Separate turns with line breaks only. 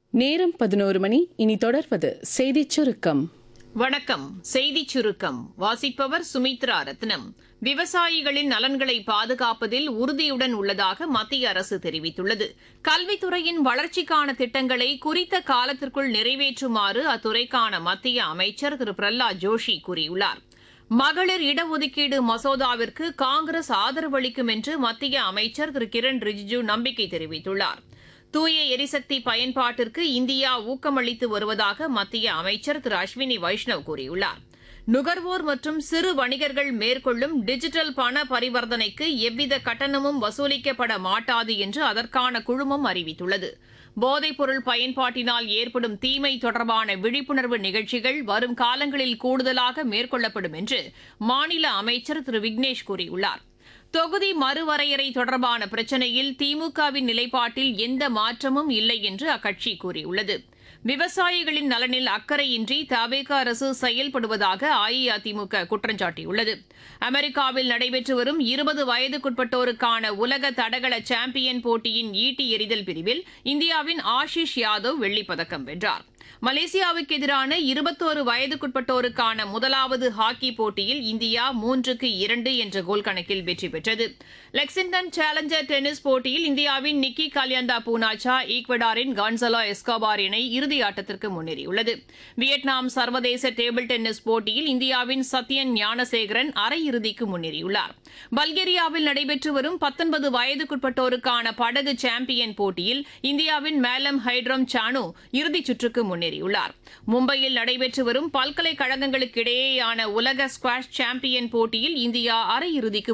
நேரம் பதினோரு மணி இனி தொடர்வது செய்திச் சுருக்கம்
வணக்கம் செய்திச் சுருக்கம் வாசிப்பவர் சுமித்ரா ரத்னம் விவசாயிகளின் நலன்களை பாதுகாப்பதில் உறுதியுடன் உள்ளதாக மத்திய அரசு தெரிவித்துள்ளது கல்வித்துறையின் வளர்ச்சிக்கான திட்டங்களை குறித்த காலத்திற்குள் நிறைவேற்றுமாறு அத்துறைக்கான மத்திய அமைச்சர் திரு பிரஹ்லாத் ஜோஷி கூறியுள்ளார் மகளிர் இடஒதுக்கீடு மசோதாவிற்கு காங்கிரஸ் ஆதரவளிக்கும் என்று மத்திய அமைச்சர் திரு கிரண் ரிஜிஜு நம்பிக்கை தெரிவித்துள்ளார் தூய எரிசக்தி பயன்பாட்டிற்கு இந்தியா ஊக்கமளித்து வருவதாக மத்திய அமைச்சர் திரு அஸ்வினி வைஷ்ணவ் கூறியுள்ளார் நுகர்வோர் மற்றும் சிறு வணிகர்கள் மேற்கொள்ளும் டிஜிட்டல் பண பரிவர்த்தனைக்கு எவ்வித கட்டணமும் வசூலிக்கப்பட மாட்டாது என்று அதற்கான குழுமம் அறிவித்துள்ளது போதைப்பொருள் பயன்பாட்டினால் ஏற்படும் தீமை தொடர்பான விழிப்புணர்வு நிகழ்ச்சிகள் வரும் காலங்களில் கூடுதலாக மேற்கொள்ளப்படும் என்று மாநில அமைச்சர் திரு விக்னேஷ் கூறியுள்ளார் தொகுதி மறுவரையறை தொடர்பான பிரச்சினையில் திமுகவின் நிலைப்பாட்டில் எந்த மாற்றமும் இல்லை என்று அக்கட்சி கூறியுள்ளது விவசாயிகளின் நலனில் அக்கறையின்றி தவேக அரசு செயல்படுவதாக அஇஅதிமுக குற்றம் சாட்டியுள்ளது அமெரிக்காவில் நடைபெற்று வரும் இருபது வயதுக்குட்பட்டோருக்கான உலக தடகள சாம்பியன் போட்டியின் ஈட்டி எறிதல் பிரிவில் இந்தியாவின் ஆஷிஷ் யாதவ் வெள்ளிப்பதக்கம் வென்றார் மலேசியாவுக்கு எதிரான இருபத்தோரு வயதுக்குட்பட்டோருக்கான முதலாவது ஹாக்கி போட்டியில் இந்தியா மூன்றுக்கு இரண்டு என்ற கோல் கணக்கில் வெற்றி பெற்றது லெக்சிங்டன் சேலஞ்சர் டென்னிஸ் போட்டியில் இந்தியாவின் நிக்கி கல்யாண்டா பூனாச்சா ஈக்வடாரின் கான்சலோ எஸ்கோபார் இணை இறுதி ஆட்டத்திற்கு முன்னேறியுள்ளது வியட்நாம் சர்வதேச டேபிள் டென்னிஸ் போட்டியில் இந்தியாவின் சத்யன் ஞானசேகரன் அரையிறுதிக்கு முன்னேறியுள்ளார் பல்கேரியாவில் நடைபெற்று வரும் பத்தொன்பது வயதுக்குட்பட்டோருக்கான படகு சாம்பியன் போட்டியில் இந்தியாவின் மேலம் ஹைட்ரம் சானு இறுதிச் சுற்றுக்கு முன்னேறியுள்ளார் மும்பையில் நடைபெற்று வரும் பல்கலைக்கழகங்களுக்கு இடையேயான உலக ஸ்குவாஷ் சாம்பியன் போட்டியில் இந்தியா அரையிறுதிக்கு